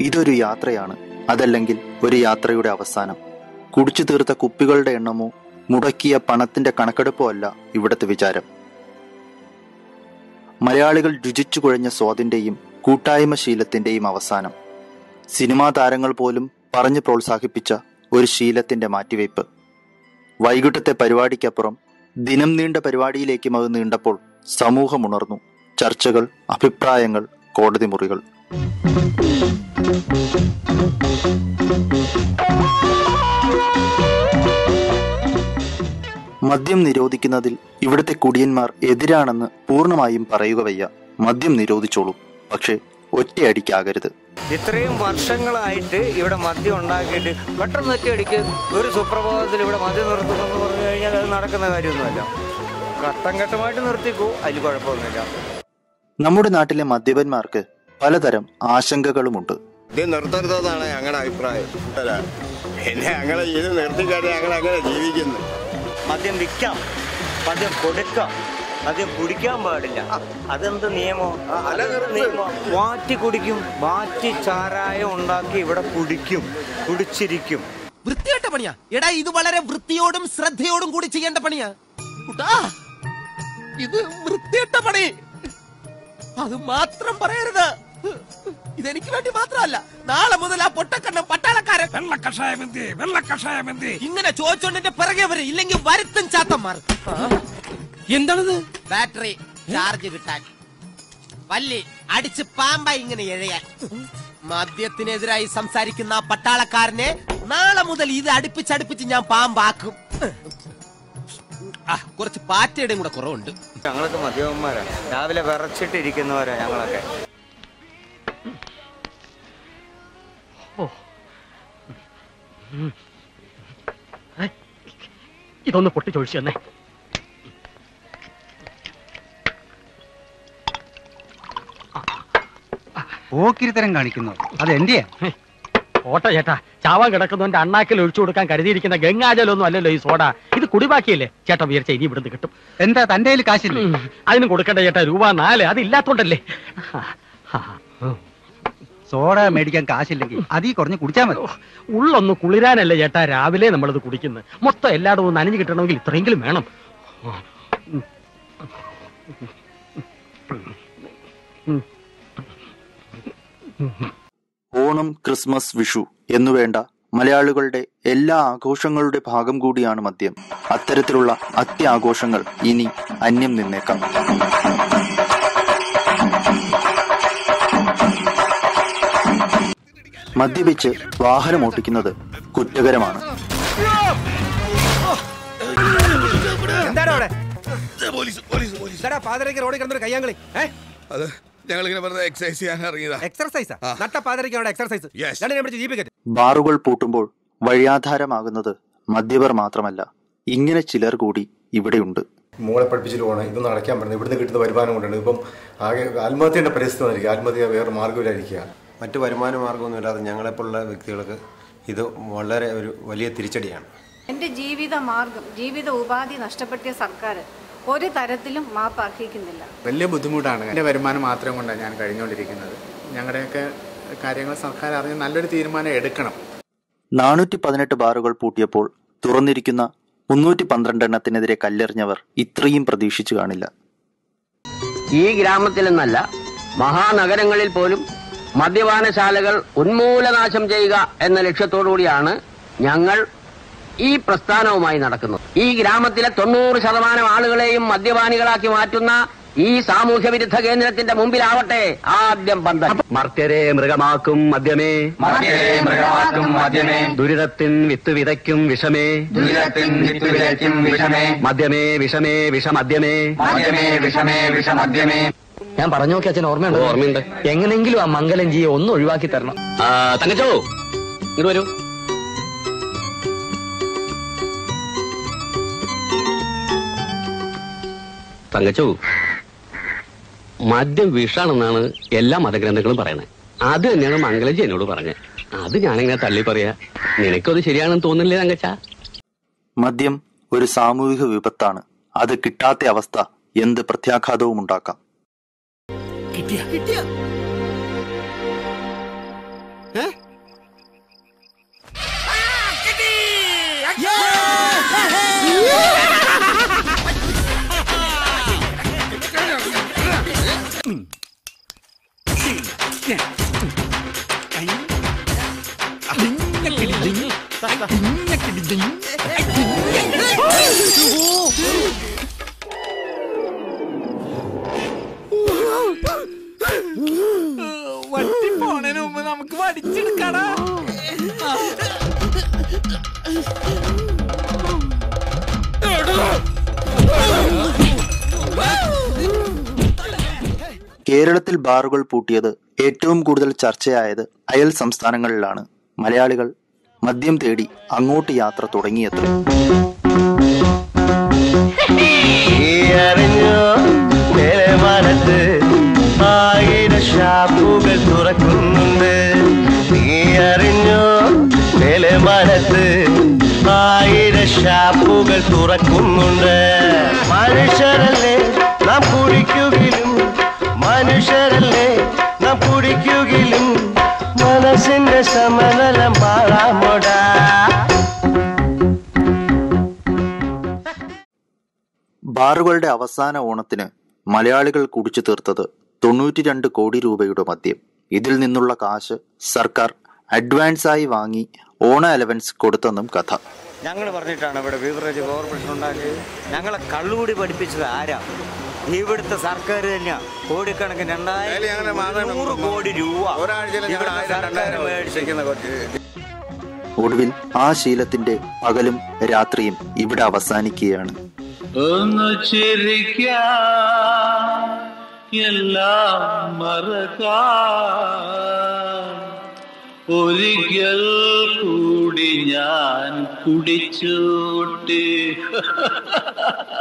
ഇതൊരു യാത്രയാണ് അതല്ലെങ്കിൽ ഒരു യാത്രയുടെ അവസാനം കുടിച്ചു തീർത്ത കുപ്പികളുടെ എണ്ണമോ മുടക്കിയ പണത്തിന്റെ കണക്കെടുപ്പോ അല്ല ഇവിടുത്തെ വിചാരം മലയാളികൾ രുചിച്ചു കുഴഞ്ഞ സ്വാദിന്റെയും കൂട്ടായ്മ ശീലത്തിന്റെയും അവസാനം സിനിമാ താരങ്ങൾ പോലും പറഞ്ഞു പ്രോത്സാഹിപ്പിച്ച ഒരു ശീലത്തിന്റെ മാറ്റിവയ്പ് വൈകിട്ടത്തെ പരിപാടിക്കപ്പുറം ദിനം നീണ്ട പരിപാടിയിലേക്കും അത് നീണ്ടപ്പോൾ സമൂഹമുണർന്നു ചർച്ചകൾ അഭിപ്രായങ്ങൾ കോടതി മുറികൾ മദ്യം നിരോധിക്കുന്നതിൽ ഇവിടുത്തെ കുടിയന്മാർ എതിരാണെന്ന് പൂർണ്ണമായും പറയുക വയ്യ മദ്യം നിരോധിച്ചോളൂ പക്ഷേ ഒറ്റയടിക്കാകരുത് ഇത്രയും വർഷങ്ങളായിട്ട് ഇവിടെ മദ്യം ഉണ്ടാക്കിയിട്ട് പെട്ടെന്ന് ഒറ്റയടിക്ക് ഒരു സുപ്രഭാതത്തിൽ ഇവിടെ മദ്യം നിർത്തുമെന്ന് പറഞ്ഞു കഴിഞ്ഞാൽ അത് നടക്കുന്ന കാര്യമൊന്നുമല്ല ഘട്ടം ഘട്ടമായിട്ട് നിർത്തിക്കൂ അതിൽ കുഴപ്പമൊന്നുമില്ല നമ്മുടെ നാട്ടിലെ മദ്യപന്മാർക്ക് പലതരം ആശങ്കകളുമുണ്ട് ഇത് നിർത്തരുതെന്നാണ് ഞങ്ങളുടെ അഭിപ്രായം അല്ല പിന്നെ ഞങ്ങളെ ഇത് നിർത്തിക്കാതെ ഞങ്ങൾ അങ്ങനെ ജീവിക്കുന്നു മദ്യം വിൽക്കാം മദ്യം കൊടുക്കാം മദ്യം കുടിക്കാൻ പാടില്ല അതെന്ത് നിയമോ അതെന്ത് നിയമോ വാറ്റി കുടിക്കും വാറ്റി ചാരായം ഉണ്ടാക്കി ഇവിടെ കുടിക്കും കുടിച്ചിരിക്കും വൃത്തികെട്ട പണിയാ എടാ ഇത് വളരെ വൃത്തിയോടും ശ്രദ്ധയോടും കൂടി ചെയ്യേണ്ട പണിയാ കുട്ടാ ഇത് വൃത്തികെട്ട പണി അത് മാത്രം പറയരുത് ഇതെനിക്ക് വേണ്ടി മാത്രമല്ല നാളെ മുതൽ ആ പൊട്ടക്കണ്ണം പട്ടാളക്കാരൻ വെള്ള കഷായം എന്തി വെള്ള കഷായം എന്തി ഇങ്ങനെ ചോദിച്ചോണ്ട് എന്റെ പിറകെ വരും ഇല്ലെങ്കിൽ വരുത്തും ചാത്തന്മാർ എന്താണിത് ബാറ്ററി ചാർജ് കിട്ടാൻ വല്ലി അടിച്ച് പാമ്പായി ഇങ്ങനെ എഴയാൻ മദ്യത്തിനെതിരായി സംസാരിക്കുന്ന ആ പട്ടാളക്കാരനെ നാളെ മുതൽ ഇത് അടുപ്പിച്ചടുപ്പിച്ച് ഞാൻ പാമ്പാക്കും ആ കുറച്ച് പാറ്റയുടെയും കൂടെ കുറവുണ്ട് ഞങ്ങളൊക്കെ മദ്യപന്മാരാ രാവിലെ വിറച്ചിട്ടിരിക്കുന്നവരാ ഞങ്ങളൊക്കെ ഇതൊന്ന് പൊട്ടിച്ചൊഴിച്ചു തന്നെ പോക്കിരിത്തരം കാണിക്കുന്നു അത് എന്റെയാ ഓട്ട ചേട്ടാ ചാവാൻ കിടക്കുന്നവന്റെ അണ്ണാക്കിൽ ഒഴിച്ചു കൊടുക്കാൻ കരുതിയിരിക്കുന്ന ഗംഗാജലൊന്നും അല്ലല്ലോ ഈ സോഡ ഇത് കുടിബാക്കിയല്ലേ ചേട്ടാ വിചാരിച്ച ഇനി ഇവിടുന്ന് കിട്ടും എന്താ തന്റെ കയ്യിൽ കാശില്ലേ ഉം, അതിനും കൊടുക്കണ്ട ചേട്ടാ രൂപ നാല് അത് ഇല്ലാത്തോണ്ടല്ലേ സോഡ മേടിക്കാൻ കാശില്ലെങ്കിൽ അതീ കുറഞ്ഞ് കുടിച്ചാ മതി ഉള്ളൊന്ന് കുളിരാനല്ലേ ചേട്ടാ രാവിലെ നമ്മളത് കുടിക്കുന്നത് മൊത്തം എല്ലായിടവും നനഞ്ഞു കിട്ടണമെങ്കിൽ ഇത്രയെങ്കിലും വേണം ഓണം ക്രിസ്മസ് വിഷു എന്നുവേണ്ട മലയാളികളുടെ എല്ലാ ആഘോഷങ്ങളുടെ ഭാഗം കൂടിയാണ് മദ്യം അത്തരത്തിലുള്ള അത്യാഘോഷങ്ങൾ ഇനി അന്യം നിന്നേക്കാം മദ്യപിച്ച് വാഹനം ഓട്ടിക്കുന്നത് കുറ്റകരമാണ് എന്താണ് അവിടെ പാതരയ്ക്ക് റോഡിൽ കിടന്നൊരു കയ്യാങ്കളി അത് ഞങ്ങൾ ഇങ്ങനെ വെറുതെ എക്സസൈസ് ചെയ്യാൻ ഇറങ്ങിയതാ എക്സർസൈസാ നട്ട പാതരയ്ക്ക് അവിടെ എക്സർസൈസ് Yes. രണ്ടിനെ പിടിച്ച് ജീപ്പ് കയറ്റി ബാറുകൾ പൂട്ടുമ്പോൾ വഴിയാധാരമാകുന്നത് മദ്യപർ മാത്രമല്ല ഇങ്ങനെ ചിലർ കൂടി ഇവിടെയുണ്ട് മോളെ പഠിപ്പിച്ചിട്ട് പോകണം ഇതൊന്നും അടയ്ക്കാൻ പറ്റുന്നത് ഇവിടുന്ന് കിട്ടുന്ന വരുമാനം കൊണ്ടാണ് ഇപ്പം ആകെ ആത്മഹത്യയുടെ പരിസ്ഥിതി വന്നിരിക്കുക ആത്മഹത്യ വേറെ മാർഗ്ഗമില്ലായിരിക്കുക മറ്റ് വരുമാന മാർഗമൊന്നുമില്ലാതെ ഞങ്ങളെപ്പോലുള്ള വ്യക്തികൾക്ക് ഇത് വളരെ ഒരു വലിയ തിരിച്ചടിയാണ് എൻ്റെ ജീവിത മാർഗം ജീവിത ഉപാധി നഷ്ടപ്പെടുത്തിയ സർക്കാർ ഒരു തരത്തിലും മാപ്പ് അർഹിക്കുന്നില്ല വലിയ ബുദ്ധിമുട്ടാണ് എൻ്റെ വരുമാനം മാത്രം കൊണ്ടാണ് ഞാൻ കഴിഞ്ഞുകൊണ്ടിരിക്കുന്നത് ഞങ്ങളുടെയൊക്കെ കാര്യങ്ങൾ സർക്കാർ അറിഞ്ഞ് നല്ലൊരു തീരുമാനം എടുക്കണം നാനൂറ്റി പതിനെട്ട് ബാറുകൾ പൂട്ടിയപ്പോൾ തുറന്നിരിക്കുന്ന മുന്നൂറ്റി പന്ത്രണ്ടെണ്ണത്തിനെതിരെ കല്ലെറിഞ്ഞവർ ഇത്രയും പ്രതീക്ഷിച്ചു കാണില്ല ഈ ഗ്രാമത്തിലെന്നല്ല മഹാനഗരങ്ങളിൽ പോലും മദ്യപാനശാലകൾ ഉന്മൂലനാശം ചെയ്യുക എന്ന ലക്ഷ്യത്തോടുകൂടിയാണ് ഞങ്ങൾ ഈ പ്രസ്ഥാനവുമായി നടക്കുന്നത് ഈ ഗ്രാമത്തിലെ തൊണ്ണൂറ് ശതമാനം ആളുകളെയും മദ്യപാനികളാക്കി മാറ്റുന്ന ഈ സാമൂഹ്യ വിരുദ്ധ കേന്ദ്രത്തിന്റെ മുമ്പിലാവട്ടെ ആദ്യം പന്തൽ മർത്യരെ മൃഗമാക്കും മദ്യമേ മർത്യരെ മൃഗമാക്കും മദ്യമേ. ദുരിതത്തിൻ വിത്ത് വിതയ്ക്കും വിഷമേ ദുരിതത്തിൻ വിത്ത് വിതയ്ക്കും വിഷമേ. മദ്യമേ വിഷമേ വിഷമദ്യമേ മദ്യമേ വിഷമേ വിഷമദ്യമേ ഞാൻ പറഞ്ഞു നോക്കി അച്ഛൻ ഓർമ്മയുണ്ട് ഓർമ്മയുണ്ട് എങ്ങനെങ്കിലും ആ മംഗലം ജിയെ ഒന്ന് ഒഴിവാക്കി തരണം തങ്കച്ചോ ഇങ്ങോട്ട് വരൂ തങ്കച്ചോ മദ്യം വിഷാണെന്നാണ് എല്ലാ മതഗ്രന്ഥങ്ങളും പറയുന്നത് അത് തന്നെയാണ് മംഗലജി എന്നോട് പറഞ്ഞത് അത് ഞാനിങ്ങനെ തള്ളി പറയാ നിനക്കത് ശരിയാണെന്ന് തോന്നുന്നില്ലേ തങ്കച്ച മദ്യം ഒരു സാമൂഹിക വിപത്താണ് അത് കിട്ടാത്ത അവസ്ഥ എന്ത് പ്രത്യാഘാതവും ഉണ്ടാക്കാം കിട്ടിയ കിട്ടിയ ഏ കേരളത്തിൽ ബാറുകൾ പൂട്ടിയത് ഏറ്റവും കൂടുതൽ ചർച്ചയായത് അയൽ സംസ്ഥാനങ്ങളിലാണ് മലയാളികൾ മദ്യം തേടി അങ്ങോട്ട് യാത്ര തുടങ്ങിയത്രേ അറിഞ്ഞോ നിലവാരത്ത് ആയിരം ഷാപ്പുകൾ തുറക്കുന്നുണ്ട് നീ അറിഞ്ഞോ നിലവാരത്ത് ആയിരം ഷാപ്പുകൾ തുറക്കുന്നുണ്ട് മനുഷ്യരല്ലേ നാം കുടിക്കുകിലും മനുഷ്യരല്ലേ നാം കുടിക്കുകിലും മനസ്സിന്റെ സമനിലം പാഴാമോടാ ബാറുകളുടെ അവസാന ഓണത്തിന് മലയാളികൾ കുടിച്ചു തീർത്തത് തൊണ്ണൂറ്റി രണ്ട് കോടി രൂപയുടെ മദ്യം ഇതിൽ നിന്നുള്ള കാശ് സർക്കാർ അഡ്വാൻസായി വാങ്ങി ഓണ അലവൻസ് കൊടുത്തെന്നും കഥ ഞങ്ങൾ പറഞ്ഞിട്ടാണ് ഇവിടെ ബീവറേജ് കോർപ്പറേഷൻ ഉണ്ടാക്കിയത് ഞങ്ങളെ കള്ളുകൂടി പഠിപ്പിച്ചത് ആരാ ഇവിടുത്തെ സർക്കാർ തന്നെയാണ് കോടിക്കണക്കിന് രണ്ടായിരം നൂറ് കോടി രൂപ ഇവിടുത്തെ സർക്കാർ മേടിച്ചിരിക്കുന്ന ഒടുവിൽ ആ ശീലത്തിന്റെ പകലും രാത്രിയും ഇവിടെ അവസാനിക്കുകയാണ് ഒന്ന് ചിരിക്കാം എല്ലാം മറക്കാം ഒരിക്കൽ കൂടി ഞാൻ കുടിച്ചോട്ടെ